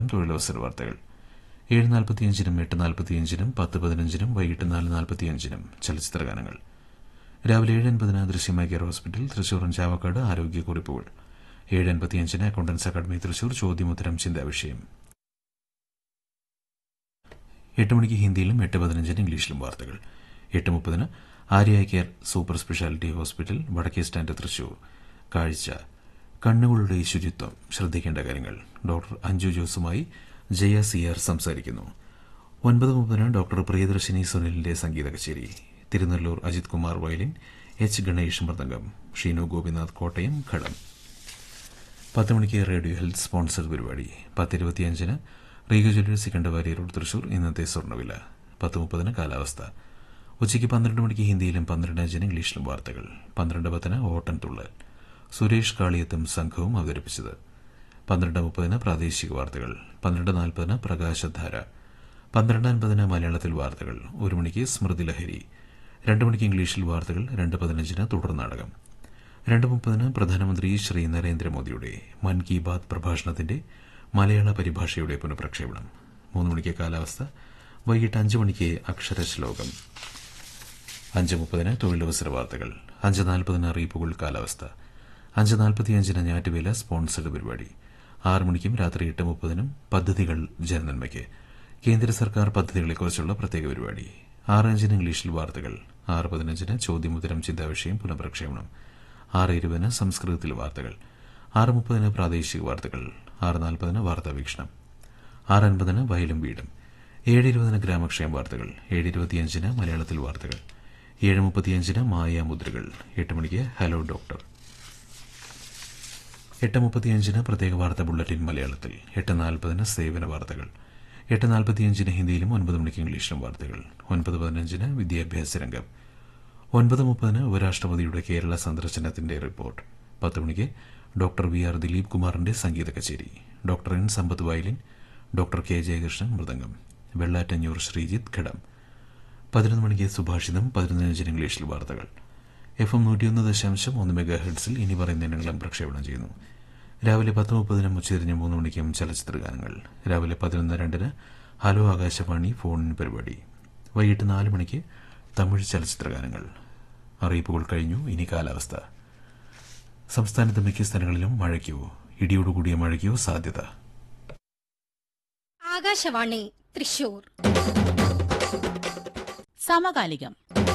തൊഴിലവസര വാർത്തകൾ ഏഴ് നാൽപ്പത്തിയഞ്ചിനും എട്ട് നാൽപ്പത്തിയഞ്ചിനും പത്ത് പതിനഞ്ചിനും വൈകിട്ട് നാല് നാൽപ്പത്തിയഞ്ചിനും ചലച്ചിത്ര ഗാനങ്ങൾ രാവിലെ ഏഴ് അൻപതിന് ദൃശ്യമായ കെയർ ഹോസ്പിറ്റൽ തൃശൂർ ചാവക്കാട് ആരോഗ്യക്കുറിപ്പുകൾ ഏഴ് അൻപത്തിയഞ്ചിന് അക്കൗണ്ടൻസ് അക്കാദമി തൃശൂർ ചോദ്യമുത്തരം ചിന്താവിഷയം എട്ട് മണിക്ക് ഹിന്ദിയിലും എട്ട് പതിനഞ്ചിന് ഇംഗ്ലീഷിലും വാർത്തകൾ എട്ട് മുപ്പതിന് Arya care super speciality hospital വടക്കേ സ്റ്റാൻഡ് തൃശൂർ കാഴ്ച കണ്ണുകളുടെ ശുചിത്വം ശ്രദ്ധിക്കേണ്ട കാര്യങ്ങൾ ഡോക്ടർ അഞ്ജു ജോസുമായി ജയ സി ആർ സംസാരിക്കുന്നു ഒൻപത് മുപ്പതിന് ഡോക്ടർ പ്രിയദർശിനി സുനിലിന്റെ സംഗീത കച്ചേരി തിരുനെല്ലൂർ അജിത് കുമാർ വയലിൻ എച്ച് ഗണേഷ് മൃദംഗം ഷീനു ഗോപിനാഥ് കോട്ടയം ഘടം പത്ത് മണിക്ക് റേഡിയോ ഹെൽത്ത് സ്പോൺസർ പരിപാടി പത്തിരുപത്തിയഞ്ചിന് റീഗ ജ്വല്ലേഴ്സ് സിക്കണ്ടവാരി റോഡ് തൃശൂർ ഇന്നത്തെ സ്വർണ്ണവില പത്ത് മുപ്പതിന് കാലാവസ്ഥ ഉച്ചയ്ക്ക് പന്ത്രണ്ട് മണിക്ക് ഹിന്ദിയിലും പന്ത്രണ്ട് അഞ്ചിന് ഇംഗ്ലീഷിലും വാർത്തകൾ പന്ത്രണ്ട് പത്തിന് ഓട്ടൻ തുള്ളൽ സുരേഷ് കാളിയത്തും സംഘവും അവതരിപ്പിച്ചത് പന്ത്രണ്ട് മുപ്പതിന് പ്രാദേശിക വാർത്തകൾ പന്ത്രണ്ട് നാൽപ്പതിന് പ്രകാശധാര പന്ത്രണ്ട് അൻപതിന് മലയാളത്തിൽ വാർത്തകൾ ഒരു മണിക്ക് സ്മൃതി ലഹരി രണ്ട് മണിക്ക് ഇംഗ്ലീഷിൽ വാർത്തകൾ രണ്ട് പതിനഞ്ചിന് തുടർ നാടകം രണ്ട് മുപ്പതിന് പ്രധാനമന്ത്രി ശ്രീ നരേന്ദ്രമോദിയുടെ മൻ കി ബാത് പ്രഭാഷണത്തിന്റെ മലയാള പരിഭാഷയുടെ പുനഃപ്രക്ഷേപണം മൂന്ന് മണിക്ക് കാലാവസ്ഥ വൈകിട്ട് അഞ്ച് മണിക്ക് അക്ഷരശ്ലോകം അഞ്ച് മുപ്പതിന് തൊഴിലവസര വാർത്തകൾ അഞ്ച് നാൽപ്പതിന് അറിയിപ്പുകൾ കാലാവസ്ഥ അഞ്ച് നാൽപ്പത്തിയഞ്ചിന് ഞാറ്റുവേല സ്പോൺസർഡ് പരിപാടി ആറ് മണിക്കും രാത്രി എട്ട് മുപ്പതിനും പദ്ധതികൾ ജനനന്മയ്ക്ക് കേന്ദ്ര സർക്കാർ പദ്ധതികളെക്കുറിച്ചുള്ള പ്രത്യേക പരിപാടി ആറ് അഞ്ചിന് ഇംഗ്ലീഷിൽ വാർത്തകൾ ആറ് പതിനഞ്ചിന് ചോദ്യമുത്തരം ചിന്താവിഷയം പുനഃപ്രക്ഷേപണം ആറ് ഇരുപതിന് സംസ്കൃതത്തിൽ വാർത്തകൾ ആറ് മുപ്പതിന് പ്രാദേശിക വാർത്തകൾ ആറ് നാൽപ്പതിന് വാർത്താ വീക്ഷണം ആറ് അൻപതിന് വയലും വീടും ഏഴ് ഇരുപതിന് ഗ്രാമക്ഷേമ വാർത്തകൾ ഏഴ് ഇരുപത്തിയഞ്ചിന് മലയാളത്തിൽ വാർത്തകൾ ഏഴ് മുപ്പത്തിയഞ്ചിന് മായ മുദ്രകൾ എട്ട് മണിക്ക് ഹലോ ഡോക്ടർ എട്ട് മുപ്പത്തിയഞ്ചിന് പ്രത്യേക വാർത്താ ബുള്ളറ്റിൻ മലയാളത്തിൽ എട്ട് നാൽപ്പതിന് സേവന വാർത്തകൾ എട്ട് നാൽപ്പത്തിയഞ്ചിന് ഹിന്ദിയിലും ഒൻപത് മണിക്ക് ഇംഗ്ലീഷിലും വാർത്തകൾ ഒൻപത് പതിനഞ്ചിന് വിദ്യാഭ്യാസ രംഗം ഒൻപത് മുപ്പതിന് ഉപരാഷ്ട്രപതിയുടെ കേരള സന്ദർശനത്തിന്റെ റിപ്പോർട്ട് പത്ത് മണിക്ക് ഡോക്ടർ വി ആർ ദിലീപ് കുമാറിന്റെ സംഗീത കച്ചേരി doctor N Sampath violin doctor K Jayakrishnan മൃദംഗം വെള്ളാറ്റഞ്ഞൂർ ശ്രീജിത്ത് ഘടം പതിനൊന്ന് മണിക്ക് സുഭാഷിതം പതിനഞ്ചിന് ഇംഗ്ലീഷിൽ വാർത്തകൾ എഫ് എം നൂറ്റിയൊന്ന് ദശാംശം ഒന്ന് മെഗാ ഹെഡ്സിൽ ഇനി പറയുന്ന ഇനങ്ങളും പ്രക്ഷേപണം ചെയ്യുന്നു രാവിലെ പത്ത് മുപ്പതിനും ഉച്ചതിരിഞ്ഞ് മൂന്ന് മണിക്കും ചലച്ചിത്ര ഗാനങ്ങൾ രാവിലെ പതിനൊന്ന് രണ്ടിന് ഹലോ ആകാശവാണി ഫോൺ പരിപാടി വൈകിട്ട് നാല് മണിക്ക് തമിഴ് ചലച്ചിത്ര ഗാനങ്ങൾ അറിയിപ്പുകൾ കഴിഞ്ഞു ഇനി കാലാവസ്ഥ സംസ്ഥാനത്ത് മിക്ക സ്ഥലങ്ങളിലും മഴയ്ക്കോ ഇടിയോടുകൂടിയ മഴയ്ക്കോ സാധ്യത ആകാശവാണി തൃശൂർ സമകാലികം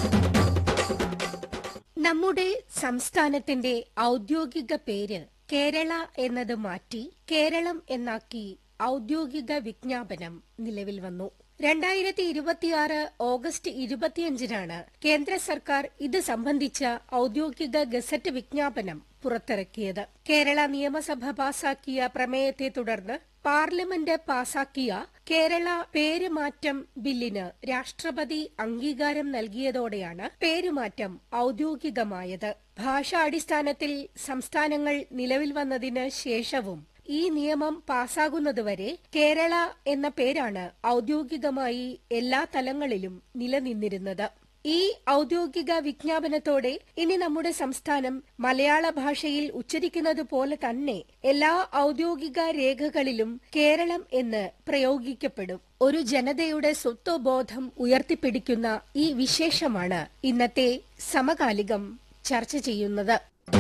നമ്മുടെ സംസ്ഥാനത്തിന്റെ ഔദ്യോഗിക പേര് കേരള എന്നത് മാറ്റി കേരളം എന്നാക്കി ഔദ്യോഗിക വിജ്ഞാപനം നിലവിൽ വന്നു രണ്ടായിരത്തി ഇരുപത്തിയാറ് ഓഗസ്റ്റ് ഇരുപത്തിയഞ്ചിനാണ് കേന്ദ്ര സർക്കാർ ഇത് സംബന്ധിച്ച ഔദ്യോഗിക ഗസറ്റ് വിജ്ഞാപനം പുറത്തിറക്കിയത് കേരള നിയമസഭ പാസാക്കിയ പ്രമേയത്തെ തുടർന്ന് പാർലമെന്റ് പാസാക്കിയ കേരള പേരുമാറ്റം ബില്ലിന് രാഷ്ട്രപതി അംഗീകാരം നൽകിയതോടെയാണ് പേരുമാറ്റം ഔദ്യോഗികമായത് ഭാഷാടിസ്ഥാനത്തിൽ സംസ്ഥാനങ്ങൾ നിലവിൽ വന്നതിന് ശേഷവും ഈ നിയമം പാസ്സാകുന്നതുവരെ കേരള എന്ന പേരാണ് ഔദ്യോഗികമായി എല്ലാ തലങ്ങളിലും നിലനിന്നിരുന്നത് ഈ ഔദ്യോഗിക വിജ്ഞാപനത്തോടെ ഇനി നമ്മുടെ സംസ്ഥാനം മലയാള ഭാഷയിൽ ഉച്ചരിക്കുന്നത് പോലെ തന്നെ എല്ലാ ഔദ്യോഗിക രേഖകളിലും കേരളം എന്ന് പ്രയോഗിക്കപ്പെടും ഒരു ജനതയുടെ സ്വത്വബോധം ഉയർത്തിപ്പിടിക്കുന്ന ഈ വിശേഷമാണ് ഇന്നത്തെ സമകാലികം ചർച്ച ചെയ്യുന്നത്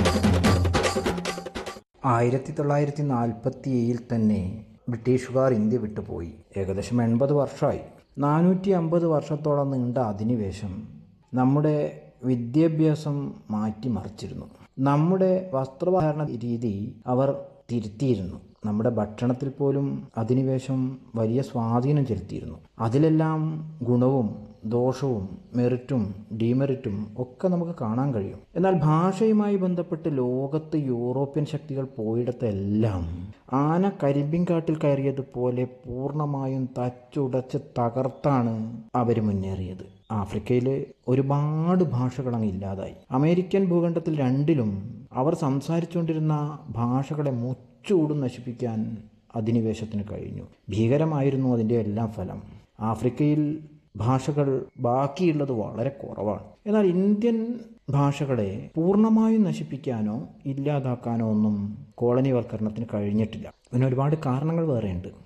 ആയിരത്തി തൊള്ളായിരത്തി നാൽപ്പത്തി ഏഴിൽ തന്നെ ബ്രിട്ടീഷുകാർ ഇന്ത്യ വിട്ടുപോയി ഏകദേശം എൺപത് വർഷമായി നാനൂറ്റി അമ്പത് വർഷത്തോളം നീണ്ട അധിനിവേശം നമ്മുടെ വിദ്യാഭ്യാസം മാറ്റിമറിച്ചിരുന്നു നമ്മുടെ വസ്ത്രധാരണ രീതി അവർ തിരുത്തിയിരുന്നു നമ്മുടെ ഭക്ഷണത്തിൽ പോലും അധിനിവേശം വലിയ സ്വാധീനം ചെലുത്തിയിരുന്നു അതിലെല്ലാം ഗുണവും ദോഷവും മെറിറ്റും ഡീമെറിറ്റും ഒക്കെ നമുക്ക് കാണാൻ കഴിയും എന്നാൽ ഭാഷയുമായി ബന്ധപ്പെട്ട് ലോകത്ത് യൂറോപ്യൻ ശക്തികൾ പോയിടത്തെല്ലാം ആന കരിമ്പിൻകാട്ടിൽ കയറിയതുപോലെ പൂർണ്ണമായും തച്ചുടച്ച് തകർത്താണ് അവർ മുന്നേറിയത് ആഫ്രിക്കയിൽ ഒരുപാട് ഭാഷകൾ അങ്ങ് ഇല്ലാതായി അമേരിക്കൻ ഭൂഖണ്ഡത്തിൽ രണ്ടിലും അവർ സംസാരിച്ചുകൊണ്ടിരുന്ന ഭാഷകളെ മുച്ചൂടും നശിപ്പിക്കാൻ അധിനിവേശത്തിന് കഴിഞ്ഞു ഭീകരമായിരുന്നു അതിൻ്റെ എല്ലാം ഫലം ആഫ്രിക്കയിൽ ഭാഷകൾ ബാക്കിയുള്ളത് വളരെ കുറവാണ് എന്നാൽ ഇന്ത്യൻ ഭാഷകളെ പൂർണ്ണമായും നശിപ്പിക്കാനോ ഇല്ലാതാക്കാനോ ഒന്നും കോളനിവൽക്കരണത്തിന് കഴിഞ്ഞിട്ടില്ല അതിന് ഒരുപാട് കാരണങ്ങൾ വേറെയുണ്ട്